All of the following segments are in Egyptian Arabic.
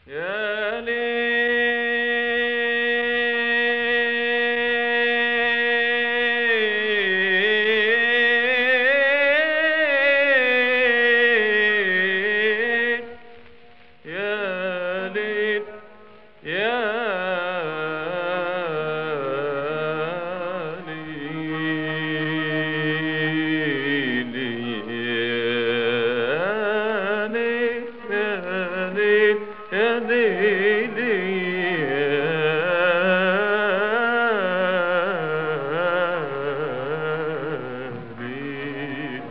يا ليل يا ليل يا ليل يا ليل يا ليل يا ليل يا ليل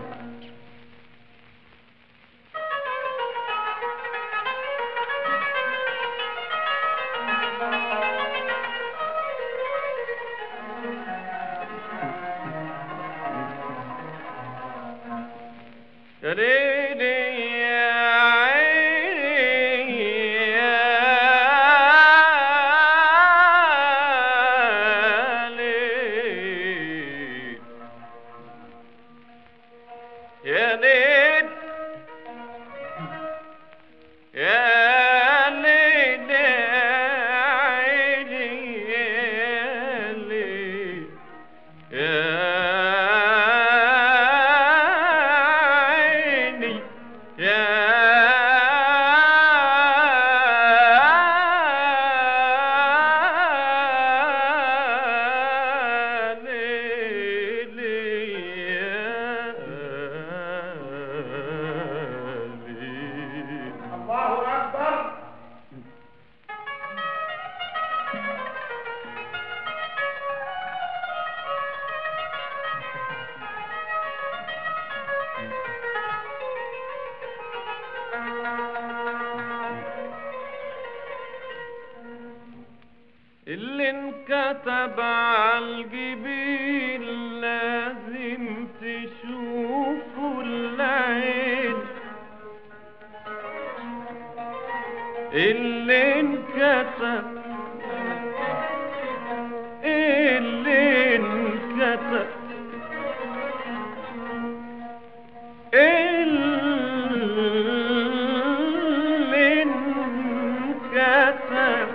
يا ليلي يا عيني يا ليل يا ليل يا ليل يا عيني يا ليل يا عيني يا ليلي يا ليل الله أكبر اللي انكتب عالجبين لازم تشوفه العين اللي انكتب اللي انكتب اللي انكتب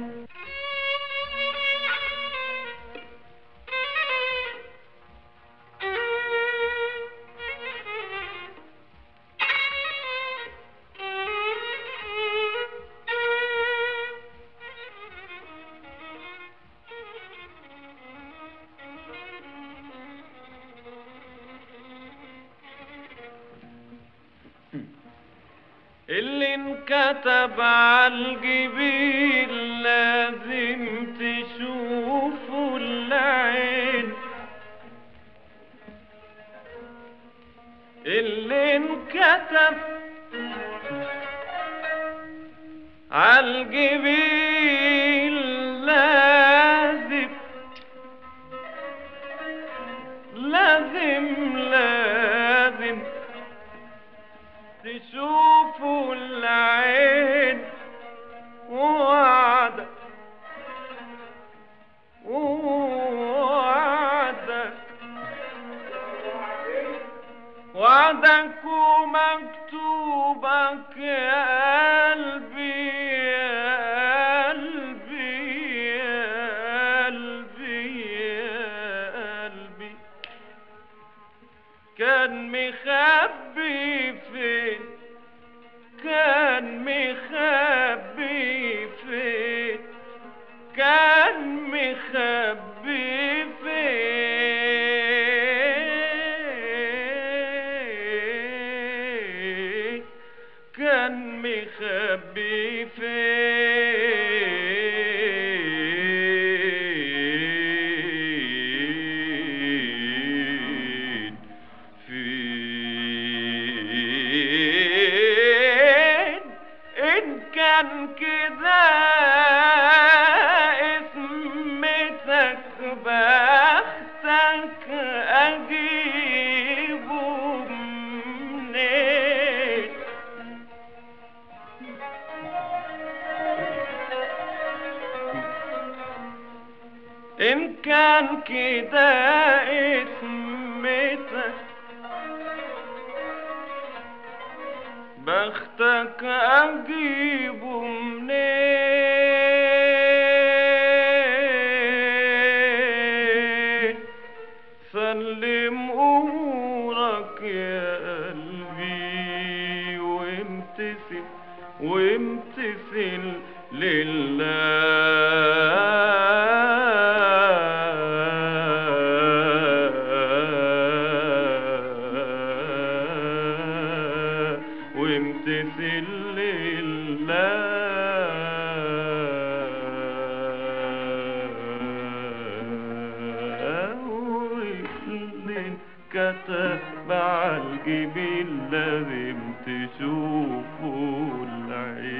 اللي انكتب عالجبين لازم تشوفه العين اللي انكتب عالجبين لازم لازم لازم تشوفوا العين وعدك وعدك وعدك ومكتوبك يا قلبي يا قلبي يا قلبي يا قلبي كان مخبي فين كان مخبي فين كان مخبي فين كان مخبي فين فين إن كان كده اسمتك بختك أجيبه منين إن كان كده اسمتك بختك اجيبه منين سلم امورك يا قلبي وامتثل وامتثل لله وامتثل لله واللي كتب على الجبين لازم تشوفه العين